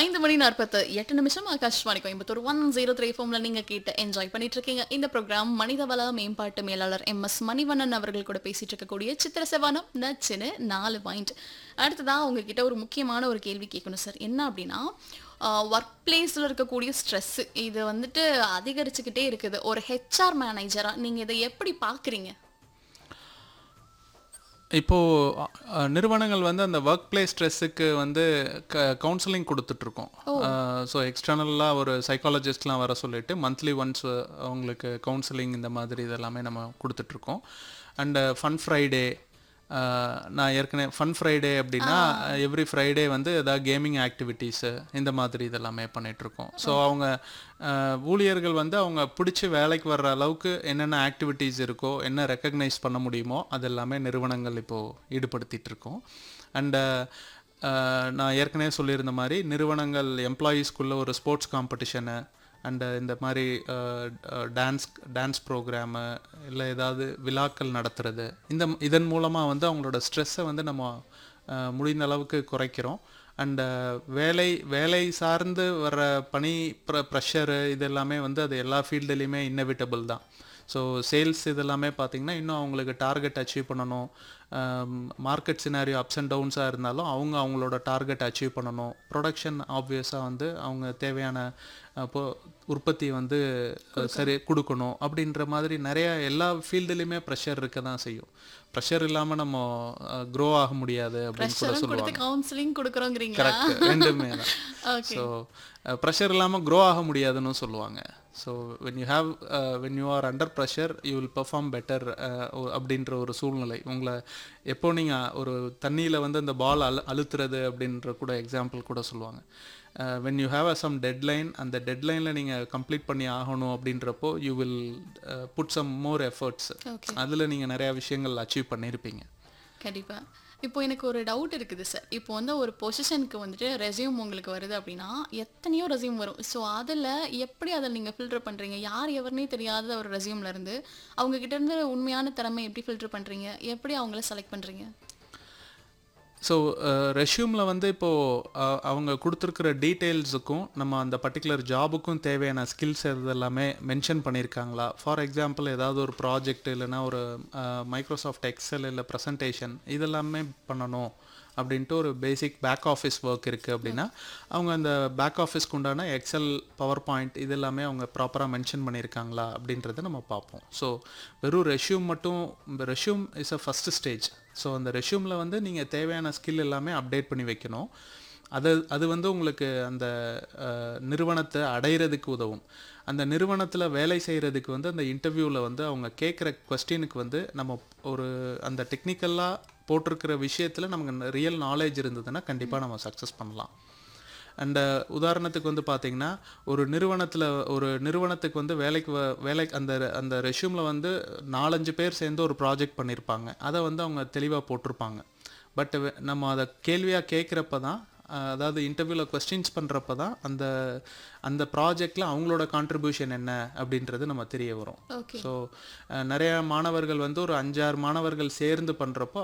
ஐந்து மணி நாற்பத்து எட்டு நிமிஷம் Akashvani Coimbatore one zero three ஃபோம்ல நீங்க கேட்டு என்ஜாய் பண்ணிட்டு இருக்கீங்க இந்த ப்ரோக்ராம் மனிதவள மேம்பாட்டு மேலாளர் எம் எஸ் மணிவண்ணன் அவர்கள் கூட பேசிட்டு இருக்கக்கூடிய சித்திர செவானம் நச்சுன்னு நாலு பாயிண்ட் அடுத்ததா உங்ககிட்ட ஒரு முக்கியமான ஒரு கேள்வி கேட்கணும் சார் என்ன அப்படின்னா ஒர்க் பிளேஸில் இருக்கக்கூடிய ஸ்ட்ரெஸ் இது வந்துட்டு அதிகரிச்சுக்கிட்டே இருக்குது ஒரு ஹெச்ஆர் மேனேஜரா நீங்க இதை எப்படி பாக்குறீங்க இப்போது அஹ், நிறுவனங்கள் வந்து அந்த ஒர்க் பிளேஸ் ஸ்ட்ரெஸ்ஸுக்கு வந்து க கவுன்சிலிங் கொடுத்துட்ருக்கோம் ஸோ எக்ஸ்டர்னலாக ஒரு சைக்காலஜிஸ்ட்லாம் வர சொல்லிட்டு மந்த்லி ஒன்ஸ் அவங்களுக்கு கவுன்சிலிங் இந்த மாதிரி இதெல்லாமே நம்ம கொடுத்துட்ருக்கோம் அண்டு ஃபன் ஃப்ரைடே நான் ஏற்கனவே ஃபன் ஃப்ரைடே அப்படின்னா எவ்ரி ஃப்ரைடே வந்து ஏதாவது கேமிங் ஆக்டிவிட்டீஸு இந்த மாதிரி இதெல்லாமே பண்ணிகிட்ருக்கோம் ஸோ அவங்க அஹ், ஊழியர்கள் வந்து அவங்க பிடிச்சி வேலைக்கு வர்ற அளவுக்கு என்னென்ன ஆக்டிவிட்டீஸ் இருக்கோ என்ன ரெக்கக்னைஸ் பண்ண முடியுமோ அது எல்லாமே நிறுவனங்கள் இப்போது ஈடுபடுத்திட்டு இருக்கோம் அண்டு நான் ஏற்கனவே சொல்லியிருந்த மாதிரி நிறுவனங்கள் எம்ப்ளாயீஸ்க்குள்ள ஒரு ஸ்போர்ட்ஸ் காம்படிஷனு அண்டு இந்த மாதிரி டான்ஸ் டான்ஸ் ப்ரோக்ராமு இல்லை ஏதாவது விழாக்கள் நடத்துறது இந்த இதன் மூலமாக வந்து அவங்களோட ஸ்ட்ரெஸ்ஸை வந்து நம்ம அஹ், முடிந்த அளவுக்கு குறைக்கிறோம் அண்டு வேலை வேலை சார்ந்து வர பணி ப்ர ப்ரெஷரு இது எல்லாமே வந்து அது எல்லா ஃபீல்டுலேயுமே இன்னெவிட்டபிள் தான் ஸோ சேல்ஸ் இதெல்லாமே பார்த்தீங்கன்னா இன்னும் அவங்களுக்கு டார்கெட் அச்சீவ் பண்ணணும் மார்க்கெட் சினாரியோ அப்ஸ் அண்ட் டவுன்ஸாக இருந்தாலும் அவங்க அவங்களோட டார்கெட் அச்சீவ் பண்ணணும் ப்ரொடக்ஷன் ஆப்வியஸாக வந்து அவங்க தேவையான இப்போ உற்பத்தி வந்து அஹ், சரி கொடுக்கணும் அப்படின்ற மாதிரி நிறைய எல்லா ஃபீல்டுலேயுமே ப்ரெஷர் இருக்க தான் செய்யும் ப்ரெஷர் இல்லாமல் நம்ம க்ரோ ஆக முடியாது அப்படின்னு கூட ப்ரெஷரும் சொல்லுவாங்க கொடுத்து கவுன்சிலிங் கொடுக்குறோங்கிறீங்களா கரெக்ட் ரெண்டுமே தான் ஓகே ஸோ ப்ரெஷர் இல்லாமல் க்ரோ ஆக முடியாதுன்னு சொல்லுவாங்க so when you have when you are under pressure you will perform better அப்படின்ற ஒரு சூழ்நிலை உங்களை எப்போ நீங்கள் ஒரு தண்ணியில் வந்து அந்த பால் அழு அழுத்துறது அப்படின்ற கூட எக்ஸாம்பிள் கூட சொல்லுவாங்க when you have a some deadline அந்த டெட்லைனில் நீங்கள் கம்ப்ளீட் பண்ணி ஆகணும் அப்படின்றப்போ you will put some more efforts okay அதில் நீங்கள் நிறையா விஷயங்கள் அச்சீவ் பண்ணியிருப்பீங்க கண்டிப்பா இப்போ எனக்கு ஒரு டவுட் இருக்குது சார் இப்போ வந்து ஒரு பொசிஷனுக்கு வந்துட்டு ரெஸ்யூம் உங்களுக்கு வருது அப்படின்னா எத்தனையோ ரெஸ்யூம் வரும் ஸோ அதில் எப்படி அதை நீங்கள் ஃபில்டர் பண்ணுறீங்க யார் எவருனே தெரியாத ஒரு ரெஸ்யூம்ல இருந்து அவங்க கிட்ட இருந்து உண்மையான திறமை எப்படி ஃபில்டர் பண்ணுறீங்க எப்படி அவங்கள செலக்ட் பண்ணுறீங்க ஸோ ரெஷ்யூமில் வந்து இப்போது அவங்க கொடுத்துருக்குற டீட்டெயில்ஸுக்கும் நம்ம அந்த பர்டிகுலர் ஜாபுக்கும் தேவையான ஸ்கில்ஸ் எல்லாமே மென்ஷன் பண்ணியிருக்காங்களா ஃபார் எக்ஸாம்பிள் ஏதாவது ஒரு ப்ராஜெக்ட் இல்லைன்னா ஒரு மைக்ரோசாஃப்ட் எக்ஸல் இல்லை ப்ரெசன்டேஷன் இதெல்லாமே பண்ணணும் அப்படின்ட்டு ஒரு பேசிக் பேக் ஆஃபீஸ் ஒர்க் இருக்குது அப்படின்னா அவங்க அந்த பேக் ஆஃபீஸ்க்கு உண்டான எக்ஸல் பவர் பாயிண்ட் இது எல்லாமே அவங்க ப்ராப்பராக மென்ஷன் பண்ணியிருக்காங்களா அப்படின்றத நம்ம பார்ப்போம் ஸோ வெறும் ரெஷ்யூம் மட்டும் resume is a first stage so அந்த ரெஷ்யூமில் வந்து நீங்கள் தேவையான ஸ்கில் எல்லாமே அப்டேட் பண்ணி வைக்கணும் அது அது வந்து உங்களுக்கு அந்த அஹ், நிறுவனத்தை அடையிறதுக்கு உதவும் அந்த நிறுவனத்தில் வேலை செய்கிறதுக்கு வந்து அந்த இன்டர்வியூவில் வந்து அவங்க கேட்குற கொஸ்டினுக்கு வந்து நம்ம ஒரு அந்த டெக்னிக்கலாக போட்டிருக்கிற விஷயத்தில் நமக்கு ரியல் நாலேஜ் இருந்ததுன்னா கண்டிப்பாக நம்ம சக்ஸஸ் பண்ணலாம் அண்ட் உதாரணத்துக்கு வந்து பார்த்தீங்கன்னா ஒரு நிறுவனத்தில் ஒரு நிறுவனத்துக்கு வந்து வேலைக்கு வ- வேலை அந்த அந்த ரெஷ்யூமில் வந்து நாலஞ்சு பேர் சேர்ந்து ஒரு ப்ராஜெக்ட் பண்ணியிருப்பாங்க அதை வந்து அவங்க தெளிவாக போட்டிருப்பாங்க பட் நம்ம அதை கேள்வியாக கேட்குறப்ப தான் அஹ், அதாவது இன்டர்வியூவில் கொஸ்டின்ஸ் பண்ணுறப்ப தான் அந்த அந்த ப்ராஜெக்டில் அவங்களோட கான்ட்ரிபியூஷன் என்ன அப்படின்றது நம்ம தெரிய வரும் ஓகே ஸோ நிறைய மாணவர்கள் வந்து ஒரு அஞ்சாறு மாணவர்கள் சேர்ந்து பண்ணுறப்போ